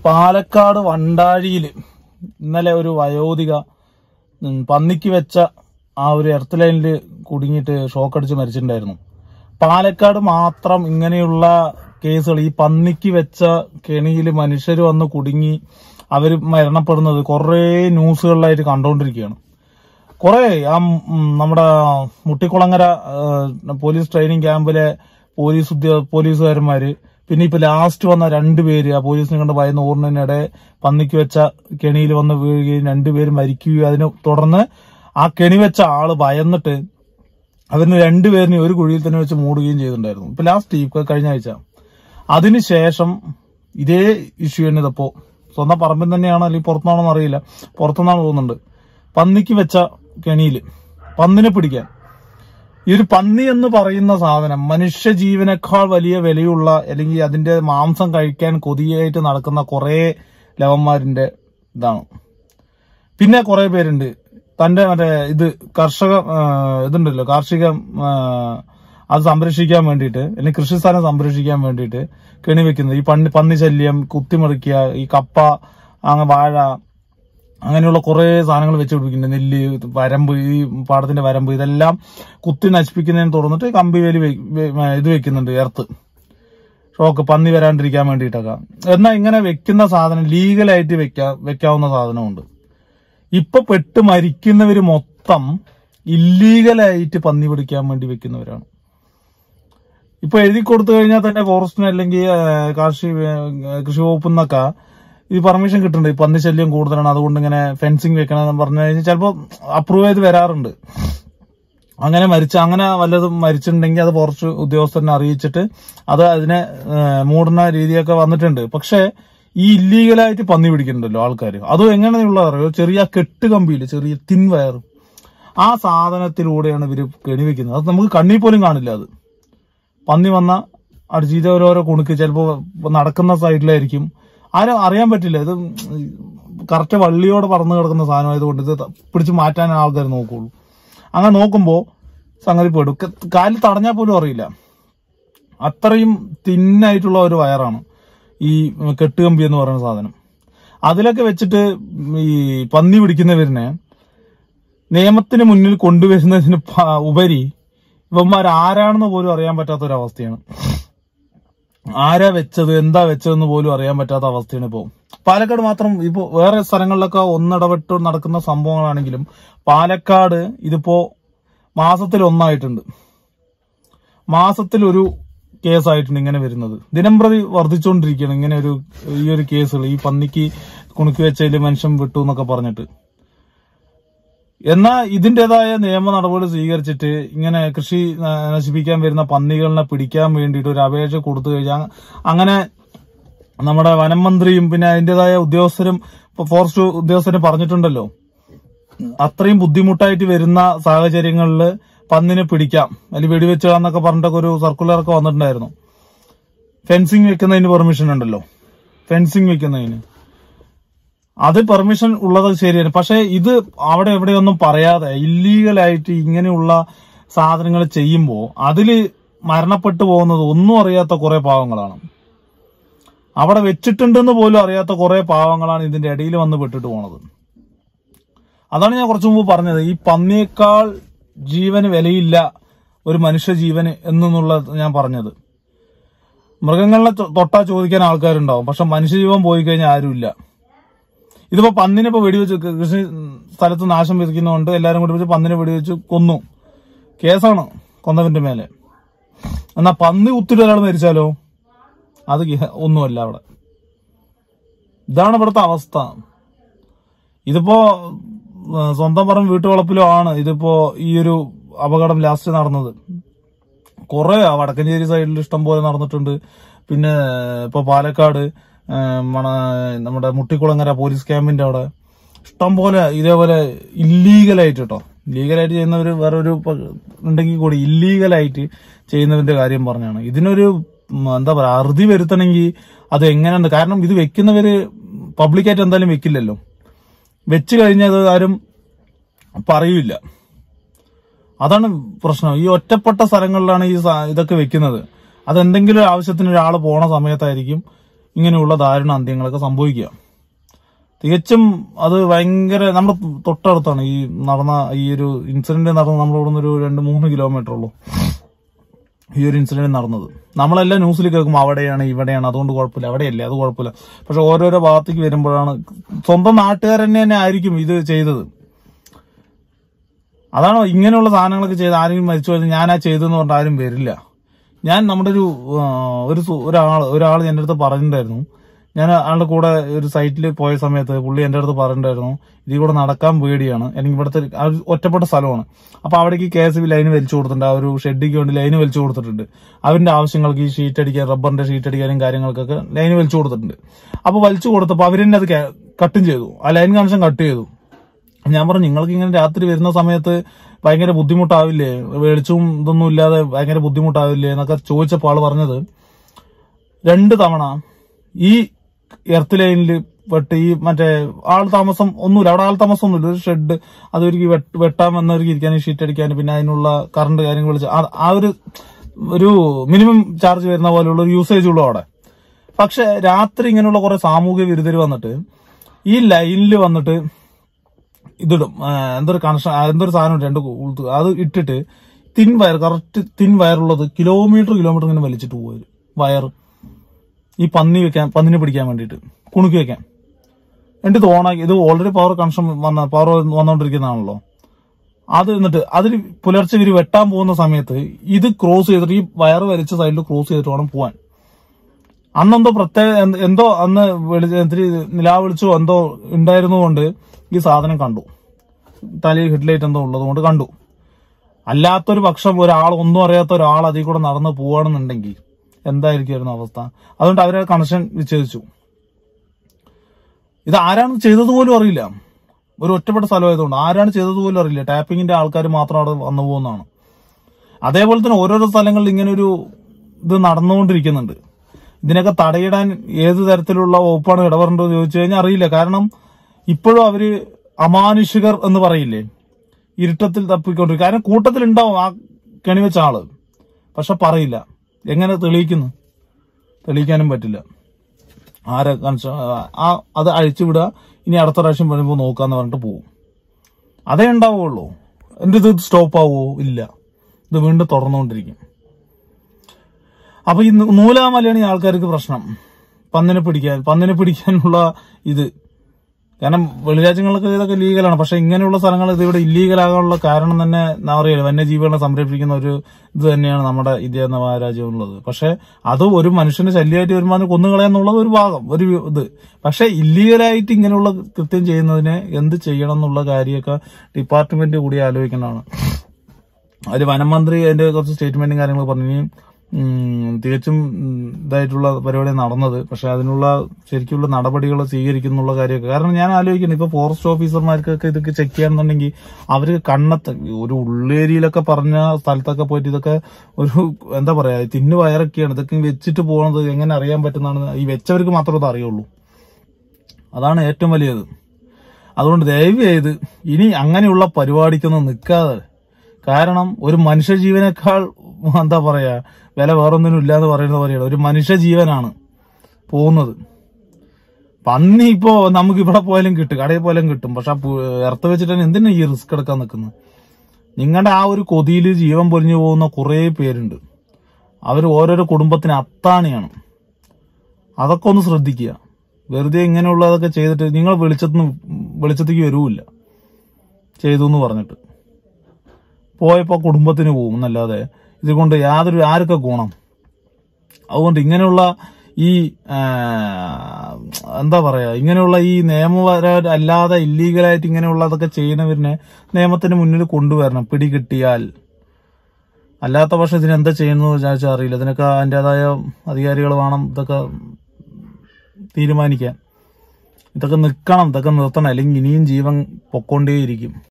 പാലക്കാട് വണ്ടാഴിയിൽ ഇന്നലെ ഒരു വയോധിക ഉം, പന്നിക്ക് വെച്ച ആ ഒരു എർത്ത് ലൈനിൽ കുടുങ്ങിയിട്ട് ഷോക്ക് അടിച്ച് മരിച്ചിട്ടുണ്ടായിരുന്നു പാലക്കാട് മാത്രം ഇങ്ങനെയുള്ള കേസുകൾ ഈ പന്നിക്ക് വെച്ച കെണിയിൽ മനുഷ്യർ വന്ന് കുടുങ്ങി അവർ മരണപ്പെടുന്നത് കുറേ ന്യൂസുകളിലായിട്ട് കണ്ടുകൊണ്ടിരിക്കുകയാണ് കുറെ ആ ഉം, നമ്മുടെ മുട്ടിക്കുളങ്ങര ആ, പോലീസ് ട്രെയിനിങ് ക്യാമ്പിലെ പോലീസ് ഉദ്യോ പോലീസുകാരന്മാര് പിന്നെ ഇപ്പൊ ലാസ്റ്റ് വന്ന രണ്ടുപേര് ആ പോലീസിനെ കണ്ട് ഭയന്ന് ഓടുന്നതിനിടെ പന്നിക്ക് വെച്ച കെണിയിൽ വന്ന് വീഴുകയും രണ്ടുപേര് മരിക്കുകയും അതിനെ തുടർന്ന് ആ കെണി വെച്ച ആള് ഭയന്നിട്ട് അവരിന് രണ്ടുപേരിനെ ഒരു കുഴിയിൽ തന്നെ വെച്ച് മൂടുകയും ചെയ്തിട്ടുണ്ടായിരുന്നു ഇപ്പൊ ലാസ്റ്റ് ഈ കഴിഞ്ഞ ആഴ്ച അതിനുശേഷം ഇതേ ഇഷ്യൂ തന്നെ ഇതപ്പോ സ്വന്തം പറമ്പിൽ തന്നെയാണോ അല്ലെങ്കിൽ പുറത്തുനിന്നാണോ അറിയില്ല പുറത്തുനിന്നാണ് തോന്നുന്നുണ്ട് പന്നിക്ക് വെച്ച കെണിയില് പന്നിനെ പിടിക്കാൻ ഈ ഒരു പന്നി എന്ന് പറയുന്ന സാധനം മനുഷ്യ ജീവനേക്കാൾ വലിയ വിലയുള്ള അല്ലെങ്കിൽ അതിന്റെ മാംസം കഴിക്കാൻ കൊതിയായിട്ട് നടക്കുന്ന കുറെ ലവന്മാരിന്റെ ഇതാണ് പിന്നെ കുറെ പേരുണ്ട് തന്റെ മറ്റേ ഇത് കർഷക ആ, ഇതുണ്ടല്ലോ കാർഷിക ആ, അത് സംരക്ഷിക്കാൻ വേണ്ടിയിട്ട് അല്ലെങ്കിൽ കൃഷിസ്ഥലം സംരക്ഷിക്കാൻ വേണ്ടിയിട്ട് കെണി വെക്കുന്നത് ഈ പന്നി പന്നി ശല്യം കുത്തിമറിക്കുക ഈ കപ്പ അങ്ങ് വാഴ അങ്ങനെയുള്ള കുറെ സാധനങ്ങൾ വെച്ച് പിടിപ്പിക്കുന്നുണ്ട് നെല്ല് വരമ്പ് ഈ പാടത്തിന്റെ വരമ്പ് ഇതെല്ലാം കുത്തി നശിപ്പിക്കുന്നതിന് തുറന്നിട്ട് കമ്പി വേലി വെ- വെ- ഇത് വെക്കുന്നുണ്ട് എർത്ത് ഷോക്ക് പന്നി വരാണ്ടിരിക്കാൻ വേണ്ടിയിട്ടൊക്കെ എന്നാൽ ഇങ്ങനെ വെക്കുന്ന സാധനം ലീഗലായിട്ട് വെക്കാ വെക്കാവുന്ന സാധനമുണ്ട് ഇപ്പൊ പെട്ട് മരിക്കുന്നവര് മൊത്തം ഇല്ലീഗലായിട്ട് പന്നി പിടിക്കാൻ വേണ്ടി വെക്കുന്നവരാണ് ഇപ്പൊ എഴുതി കൊടുത്തു കഴിഞ്ഞാൽ തന്നെ ഫോറസ്റ്റിന് അല്ലെങ്കിൽ ആ, കാർഷിക ആ, കൃഷി വകുപ്പിൽ നിന്നൊക്കെ ഈ പെർമിഷൻ കിട്ടുന്നുണ്ട് ഈ പന്നി ശല്യം കൂടുതലാണ് അതുകൊണ്ട് ഇങ്ങനെ ഫെൻസിങ് വെക്കണം എന്ന് പറഞ്ഞു കഴിഞ്ഞാൽ ചിലപ്പോൾ അപ്രൂവ് ചെയ്ത് വരാറുണ്ട് അങ്ങനെ മരിച്ച അങ്ങനെ വല്ലതും മരിച്ചിട്ടുണ്ടെങ്കിൽ അത് ഫോറസ്റ്റ് ഉദ്യോഗസ്ഥരനെ അറിയിച്ചിട്ട് അത് അതിനെ ആ, മൂടുന്ന രീതിയൊക്കെ വന്നിട്ടുണ്ട് പക്ഷേ ഈ ഇല്ലീഗലായിട്ട് പന്നി പിടിക്കുന്നുണ്ടല്ലോ ആൾക്കാർ അതും എങ്ങനെയുള്ള അറിയോ ചെറിയ കെട്ട് കമ്പിയിൽ ചെറിയ തിൻ വയർ ആ സാധനത്തിലൂടെയാണ് ഇവര് കെണിവെക്കുന്നത് അത് നമുക്ക് കണ്ണി പോലും കാണില്ല അത് പന്നി വന്ന അടിച്ചീത ഓരോരോ കുണുക്ക് ചിലപ്പോ നടക്കുന്ന സൈഡിലായിരിക്കും ആരും അറിയാൻ പറ്റില്ല ഇത് കറക്റ്റ് വള്ളിയോട് പറന്ന് കിടക്കുന്ന സാധനമായതുകൊണ്ട് ഇത് പിടിച്ച് മാറ്റാൻ ആൾക്കാർ നോക്കുള്ളൂ അങ്ങനെ നോക്കുമ്പോ സംഗതി പെടും ക- കാലിൽ തടഞ്ഞാൽ പോലും അറിയില്ല അത്രയും തിന്നായിട്ടുള്ള ഒരു വയറാണ് ഈ കെട്ടുകമ്പി എന്ന് പറയുന്ന സാധനം അതിലൊക്കെ വെച്ചിട്ട് ഈ പന്നി പിടിക്കുന്നവരിനെ നിയമത്തിന് മുന്നിൽ കൊണ്ടുവരുന്നതിന് പ- ഉപരി ഇവന്മാർ ആരാണെന്ന് പോലും അറിയാൻ പറ്റാത്ത ഒരു അവസ്ഥയാണ് ആരാ വെച്ചത് എന്താ വെച്ചതെന്ന് പോലും അറിയാൻ പറ്റാത്ത അവസ്ഥയാണ് ഇപ്പോൾ പാലക്കാട് മാത്രം ഇപ്പോ വേറെ സ്ഥലങ്ങളിലൊക്കെ ഒന്നിടപെട്ട് നടക്കുന്ന സംഭവങ്ങളാണെങ്കിലും പാലക്കാട് ഇതിപ്പോ മാസത്തിൽ ഒന്നായിട്ടുണ്ട് മാസത്തിൽ ഒരു കേസായിട്ടുണ്ട് ഇങ്ങനെ വരുന്നത് ദിനംപ്രതി വർദ്ധിച്ചുകൊണ്ടിരിക്കുകയാണ് ഇങ്ങനെ ഒരു ഈ ഒരു കേസുകൾ ഈ പന്നിക്ക് കുണുക്കി വെച്ചതിൽ മനുഷ്യൻ വിട്ടു എന്നൊക്കെ പറഞ്ഞിട്ട് എന്നാൽ ഇതിന്റേതായ നിയമ നടപടി സ്വീകരിച്ചിട്ട് ഇങ്ങനെ കൃഷി ആ, നശിപ്പിക്കാൻ വരുന്ന പന്നികളിനെ പിടിക്കാൻ വേണ്ടിയിട്ട് ഒരു അപേക്ഷ കൊടുത്തു കഴിഞ്ഞാൽ അങ്ങനെ നമ്മുടെ വനം മന്ത്രിയും പിന്നെ അതിന്റേതായ ഉദ്യോഗസ്ഥരും ഇപ്പൊ ഫോറസ്റ്റ് ഉദ്യോഗസ്ഥരും പറഞ്ഞിട്ടുണ്ടല്ലോ അത്രയും ബുദ്ധിമുട്ടായിട്ട് വരുന്ന സാഹചര്യങ്ങളിൽ പന്നിനെ പിടിക്കാം അല്ലെങ്കിൽ വെടിവെച്ച് എന്നൊക്കെ പറഞ്ഞിട്ടൊക്കെ ഒരു സർക്കുലർ ഒക്കെ വന്നിട്ടുണ്ടായിരുന്നു ഫെൻസിങ് വെക്കുന്നതിന് പെർമിഷൻ ഉണ്ടല്ലോ ഫെൻസിങ് വെക്കുന്നതിന് അത് പെർമിഷൻ ഉള്ളത് ശരിയാണ് പക്ഷെ ഇത് അവിടെ എവിടെയൊന്നും പറയാതെ ഇല്ലീഗലായിട്ട് ഇങ്ങനെയുള്ള സാധനങ്ങൾ ചെയ്യുമ്പോൾ അതില് മരണപ്പെട്ടു പോകുന്നത് ഒന്നും അറിയാത്ത കുറെ പാവങ്ങളാണ് അവിടെ വെച്ചിട്ടുണ്ടെന്ന് പോലും അറിയാത്ത കുറെ പാവങ്ങളാണ് ഇതിന്റെ ഇടയിൽ വന്ന് പെട്ടിട്ട് പോണത് അതാണ് ഞാൻ കുറച്ചു മുമ്പ് പറഞ്ഞത് ഈ പന്നിയേക്കാൾ ജീവന് വിലയില്ല ഒരു മനുഷ്യ ജീവന് എന്നുള്ളത് ഞാൻ പറഞ്ഞത് മൃഗങ്ങളെ തൊ- തൊട്ടാ ചോദിക്കാൻ ആൾക്കാരുണ്ടാവും പക്ഷെ മനുഷ്യജീവൻ പോയി കഴിഞ്ഞാൽ ആരുമില്ല ഇതിപ്പോ പന്നിനെ ഇപ്പൊ വെടിവെച്ച് ക- കൃഷി സ്ഥലത്ത് നാശം വിധിക്കുന്നതുകൊണ്ട് എല്ലാരും കൂടി വെച്ച് പന്നിനെ വെടിവെച്ച് കൊന്നു കേസാണ് കൊന്നവന്റെ മേലെ എന്നാ പന്നി കുത്തിട്ട് ഒരാൾ മരിച്ചാലോ അത് കേ- ഒന്നുമല്ല അവിടെ ഇതാണ് ഇവിടുത്തെ അവസ്ഥ ഇതിപ്പോ ആ, സ്വന്തം പറമ്പ് വീട്ടുവളപ്പിലോ ആണ് ഇതിപ്പോ ഈ ഒരു അപകടം ലാസ്റ്റ് നടന്നത് കുറെ ആ വടക്കഞ്ചേരി സൈഡിൽ ഇഷ്ടം പോലെ നടന്നിട്ടുണ്ട് പിന്നെ ഇപ്പൊ പാലക്കാട് ആ, മണ- നമ്മുടെ മുട്ടിക്കുളങ്ങര പോലീസ് ക്യാമ്പിന്റെ അവിടെ ഇഷ്ടം പോലെ ഇതേപോലെ ഇല്ലീഗലായിട്ട് കേട്ടോ ലീഗലായിട്ട് ചെയ്യുന്നവർ വേറെ ഒരു പ- ഉണ്ടെങ്കിൽ കൂടി ഇല്ലീഗലായിട്ട് ചെയ്യുന്നതിന്റെ കാര്യം പറഞ്ഞാണ് ഇതിനൊരു ഉം, എന്താ പറയാ അറുതി വരുത്തണമെങ്കിൽ അത് എങ്ങനെയുണ്ട് കാരണം ഇത് വെക്കുന്നവര് പബ്ലിക്കായിട്ട് എന്തായാലും വെക്കില്ലല്ലോ വെച്ച് കഴിഞ്ഞാൽ അത് ആരും പറയൂല അതാണ് പ്രശ്നം ഈ ഒറ്റപ്പെട്ട സ്ഥലങ്ങളിലാണ് ഈ സാ- ഇതൊക്കെ വെക്കുന്നത് അതെന്തെങ്കിലും ഒരു ആവശ്യത്തിന് ഒരാൾ പോണ സമയത്തായിരിക്കും ഇങ്ങനെയുള്ള ദാരുണ അന്ത്യങ്ങളൊക്കെ സംഭവിക്കുക തികച്ചും അത് ഭയങ്കര നമ്മുടെ തൊട്ടടുത്താണ് ഈ നടന്ന ഈ ഒരു ഇൻസിഡന്റ് നടന്ന നമ്മുടെ ഇവിടെ നിന്ന് ഒരു രണ്ട് മൂന്ന് കിലോമീറ്റർ ഉള്ളൂ ഈ ഒരു ഇൻസിഡന്റ് നടന്നത് നമ്മളെല്ലാം ന്യൂസിൽ കേൾക്കും അവിടെയാണ് ഇവിടെയാണ് അതുകൊണ്ട് കുഴപ്പമില്ല അവിടെയല്ലേ അത് കുഴപ്പമില്ല പക്ഷെ ഓരോരോ ഭാഗത്തേക്ക് വരുമ്പോഴാണ് സ്വന്തം നാട്ടുകാർ തന്നെ തന്നെ ആയിരിക്കും ഇത് ചെയ്തത് അതാണോ ഇങ്ങനെയുള്ള സാധനങ്ങളൊക്കെ ചെയ്ത് ആരെങ്കിലും മരിച്ചു കഴിഞ്ഞാൽ ഞാനാ ചെയ്തെന്ന് പറഞ്ഞിട്ട് ആരും വരില്ല ഞാൻ നമ്മുടെ ഒരു ആ, ഒരു സു- ഒരാൾ ഒരാൾ എൻ്റെ അടുത്ത് പറഞ്ഞിട്ടുണ്ടായിരുന്നു ഞാൻ ആളുടെ കൂടെ ഒരു സൈറ്റിൽ പോയ സമയത്ത് പുള്ളി എൻ്റെ അടുത്ത് പറഞ്ഞിട്ടുണ്ടായിരുന്നു ഇതിൽ കൂടെ നടക്കാൻ പേടിയാണ് എനിക്ക് ഇവിടുത്തെ ഒരു- ആ ഒരു ഒറ്റപ്പെട്ട സ്ഥലമാണ് അപ്പൊ അവിടേക്ക് കെ എസ് ബി ലൈന് വലിച്ചു കൊടുത്തിട്ടുണ്ട് ആ ഒരു ഷെഡിക്ക് വേണ്ടി ലൈന് വലിച്ചു കൊടുത്തിട്ടുണ്ട് അവരുടെ ആവശ്യങ്ങൾക്ക് ഈ ഷീറ്റ് അടിക്കാൻ റബ്ബറിന്റെ ഷീറ്റ് അടിക്കാനും കാര്യങ്ങൾക്കൊക്കെ ലൈന് വലിച്ചു കൊടുത്തിട്ടുണ്ട് അപ്പൊ വലിച്ചു കൊടുത്തപ്പോൾ അവരെന്നെ അത് കട്ടും ചെയ്തു ആ ലൈൻ കണക്ഷൻ കട്ട് ചെയ്തു ഞാൻ പറഞ്ഞു നിങ്ങൾക്ക് ഇങ്ങനെ രാത്രി വരുന്ന സമയത്ത് ഭയങ്കര ബുദ്ധിമുട്ടാവില്ലേ വെളിച്ചവും ഇതൊന്നും ഇല്ലാതെ ഭയങ്കര ബുദ്ധിമുട്ടാവില്ലേ എന്നൊക്കെ ചോദിച്ചപ്പോൾ ആള് പറഞ്ഞത് രണ്ട് തവണ ഈ എർത്ത് ലൈനിൽ വെട്ട് ഈ മറ്റേ ആൾ താമസം ഒന്നുമില്ല അവിടെ ആൾ താമസം ഒന്നുമില്ല ഒരു ഷെഡ് അതൊരുക്കി വെട്ടാൻ വന്നവർക്ക് ഇരിക്കാനും ഷീറ്റ് അടിക്കാനും പിന്നെ അതിനുള്ള കറണ്ട് കാര്യങ്ങൾ വിളിച്ച് ആ- ആ ഒരു ഒരു മിനിമം ചാർജ് വരുന്ന പോലെയുള്ള ഒരു യൂസേജ് ഉള്ളു അവിടെ പക്ഷെ രാത്രി ഇങ്ങനെയുള്ള കുറെ സാമൂഹിക വിരുദ്ധർ വന്നിട്ട് ഈ ലൈനിൽ വന്നിട്ട് ഇതിടും ആ, എന്തൊരു കണക്ഷൻ ആ, എന്തൊരു സാധനം രണ്ട് ഉൾത്ത് അത് ഇട്ടിട്ട് തിൻ വയർ കറക്റ്റ് തിൻ വയറുള്ളത് കിലോമീറ്റർ കിലോമീറ്റർ ഇങ്ങനെ വലിച്ചിട്ട് പോകും വയർ ഈ പന്നി വെക്കാൻ പന്നിനെ പിടിക്കാൻ വേണ്ടിയിട്ട് കുണുക്കി വെക്കാൻ എന്നിട്ട് ഇത് ഓണാക്കി ഇത് ഓൾറെഡി പവർ കണക്ഷൻ വന്ന പവർ വന്നുകൊണ്ടിരിക്കുന്നതാണല്ലോ അത് എന്നിട്ട് അതിൽ പുലർച്ചെ ഇവര് വെട്ടാൻ പോകുന്ന സമയത്ത് ഇത് ക്രോസ് ചെയ്തിട്ട് ഈ വയർ വലിച്ച സൈഡിൽ ക്രോസ് ചെയ്തിട്ട് വേണം പോവാൻ അന്നെന്തോ പ്രത്യേക എന്ത് എന്തോ അന്ന് വെളി- ഇത്തിരി നിലാ വിളിച്ചോ എന്തോ ഉണ്ടായിരുന്നുകൊണ്ട് ഈ സാധനം കണ്ടു തലയിൽ ഹെഡ്ലൈറ്റ് എന്തോ ഉള്ളത് കൊണ്ട് കണ്ടു അല്ലാത്തൊരു പക്ഷം ഒരാൾ ഒന്നും അറിയാത്ത ഒരാൾ അതിൽ കൂടെ നടന്ന് പോവാണെന്നുണ്ടെങ്കിൽ എന്തായിരിക്കുമായിരുന്നു അവസ്ഥ അതുകൊണ്ട് അവരെ കണക്ഷൻ വിച്ഛേദിച്ചു ഇത് ആരാണ് ചെയ്തത് പോലും അറിയില്ല ഒരു ഒറ്റപ്പെട്ട സ്ഥലമായതുകൊണ്ട് ആരാണ് ചെയ്തത് പോലും അറിയില്ല ടാപ്പിങ്ങിന്റെ ആൾക്കാർ മാത്രം അവിടെ വന്നു പോകുന്നതാണ് അതേപോലെ തന്നെ ഓരോരോ സ്ഥലങ്ങളിൽ ഇങ്ങനെ ഒരു ഇത് നടന്നുകൊണ്ടിരിക്കുന്നുണ്ട് ഇതിനൊക്കെ തടയിടാൻ ഏത് തരത്തിലുള്ള വകുപ്പാണ് ഇടപെടേണ്ടത് ചോദിച്ചു കഴിഞ്ഞാൽ അറിയില്ല കാരണം ഇപ്പോഴും അവര് അമാനുഷികർ എന്ന് പറയില്ലേ ഇരുട്ടത്തിൽ തപ്പിക്കൊണ്ടിരിക്കും കാരണം കൂട്ടത്തിലുണ്ടാവും ആ കെണി വെച്ച ആള് പക്ഷെ പറയില്ല എങ്ങനെ തെളിയിക്കുന്നു തെളിയിക്കാനും പറ്റില്ല ആരെ കാണിച്ച ആ അത് അഴിച്ചുവിടുക ഇനി അടുത്ത പ്രാവശ്യം വരുമ്പോൾ നോക്കാന്ന് പറഞ്ഞിട്ട് പോകും അതേ ഉണ്ടാവുള്ളൂ എന്റെ ഇത് സ്റ്റോപ്പ് ആവുമോ ഇല്ല ഇത് വീണ്ടും തുടർന്നുകൊണ്ടിരിക്കും അപ്പൊ ഈ നൂ- നൂലാമലയാണ് ഈ ആൾക്കാർക്ക് പ്രശ്നം പന്നിനെ പിടിക്കാൻ പന്നിനെ പിടിക്കാനുള്ള ഇത് കാരണം വെളിരാജ്യങ്ങളിലൊക്കെ ഇതൊക്കെ ലീഗലാണ് പക്ഷെ ഇങ്ങനെയുള്ള സ്ഥലങ്ങൾ ഇത് ഇവിടെ ഇല്ലീഗൽ ആകാനുള്ള കാരണം തന്നെ എന്താ പറയുക വന്യജീവികളെ സംരക്ഷിക്കുന്ന ഒരു ഇത് തന്നെയാണ് നമ്മുടെ ഇന്ത്യ എന്ന മഹാരാജ്യം ഉള്ളത് പക്ഷെ അത് ഒരു മനുഷ്യന് ശല്യമായിട്ട് വരുമ്പോൾ അതിനെ കൊന്നുകളയാന്നുള്ളത് ഒരു ഭാഗം ഒരു ഇത് പക്ഷെ ഇല്ലീഗലായിട്ട് ഇങ്ങനെയുള്ള കൃത്യം ചെയ്യുന്നതിനെ എന്ത് ചെയ്യണം എന്നുള്ള കാര്യമൊക്കെ ഡിപ്പാർട്ട്മെന്റ് കൂടി ആലോചിക്കേണ്ടതാണ് അതിൽ വനം മന്ത്രി അതിന്റെ കുറച്ച് സ്റ്റേറ്റ്മെന്റും കാര്യങ്ങളും പറഞ്ഞു ഇനി, ഉം, തികച്ചും ഉം, ഇതായിട്ടുള്ള പരിപാടി നടന്നത് പക്ഷെ അതിനുള്ള ശരിക്കുള്ള നടപടികൾ സ്വീകരിക്കുന്നുള്ള കാര്യമൊക്കെ കാരണം ഞാൻ ആലോചിക്കുന്നു ഇപ്പൊ ഫോറസ്റ്റ് ഓഫീസർമാർക്കൊക്കെ ഇതൊക്കെ ചെക്ക് ചെയ്യാന്നുണ്ടെങ്കിൽ അവര് കണ്ണത്ത് ഒരു ഉള്ളേരിയിലൊക്കെ പറഞ്ഞ സ്ഥലത്തൊക്കെ പോയിട്ട് ഇതൊക്കെ ഒരു എന്താ പറയാ തിന്നു വയറൊക്കെയാണ് ഇതൊക്കെ വെച്ചിട്ട് പോകുന്നത് എങ്ങനെ അറിയാൻ പറ്റുന്നതാണ് ഈ വെച്ചവർക്ക് മാത്രമേ അത് അറിയുള്ളൂ അതാണ് ഏറ്റവും വലിയത് അതുകൊണ്ട് ദയവ് ചെയ്ത് ഇനി അങ്ങനെയുള്ള പരിപാടിക്കൊന്നും നിൽക്കാതെ കാരണം ഒരു മനുഷ്യജീവനേക്കാൾ എന്താ പറയാ വില വേറൊന്നിനും ഇല്ല എന്ന് പറയുന്ന പോലെയാണ് ഒരു മനുഷ്യജീവനാണ് പോകുന്നത് പന്നി ഇപ്പോ നമുക്ക് ഇവിടെ പോയാലും കിട്ടും കടയിൽ പോയാലും കിട്ടും പക്ഷെ ആ പു- ഇറത്ത് വെച്ചിട്ട് തന്നെ എന്തിനാ ഈ റിസ്ക് എടുക്കാൻ നിൽക്കുന്നത് നിങ്ങളുടെ ആ ഒരു കൊതിയിൽ ജീവൻ പൊലിഞ്ഞു പോകുന്ന കുറേ പേരുണ്ട് അവർ ഓരോരോ കുടുംബത്തിന് അത്താണിയാണ് അതൊക്കെ ഒന്ന് ശ്രദ്ധിക്കുക വെറുതെ ഇങ്ങനെയുള്ളതൊക്കെ ചെയ്തിട്ട് നിങ്ങൾ വെളിച്ചത്തിന് വെളിച്ചത്തേക്ക് വരൂല്ല ചെയ്തു എന്ന് പറഞ്ഞിട്ട് പോയപ്പോ കുടുംബത്തിന് പോകും എന്നല്ലാതെ ഇതുകൊണ്ട് യാതൊരു ആരൊക്കെ ഗുണം അതുകൊണ്ട് ഇങ്ങനെയുള്ള ഈ ആ, എന്താ പറയാ ഇങ്ങനെയുള്ള ഈ നിയമപര അല്ലാതെ ഇല്ലീഗലായിട്ട് ഇങ്ങനെയുള്ളതൊക്കെ ചെയ്യുന്നവരിനെ നിയമത്തിന് മുന്നിൽ കൊണ്ടുവരണം പിടികിട്ടിയാൽ അല്ലാത്ത പക്ഷം ഇതിന് എന്താ ചെയ്യുന്നു വിചാരിച്ചാൽ അറിയില്ല ഇതിനൊക്കെ അതിൻ്റെതായ അധികാരികൾ വേണം ഇതൊക്കെ തീരുമാനിക്കാൻ ഇതൊക്കെ നിൽക്കണം ഇതൊക്കെ നിർത്തണം അല്ലെങ്കിൽ ഇനിയും ജീവൻ പൊക്കോണ്ടേയിരിക്കും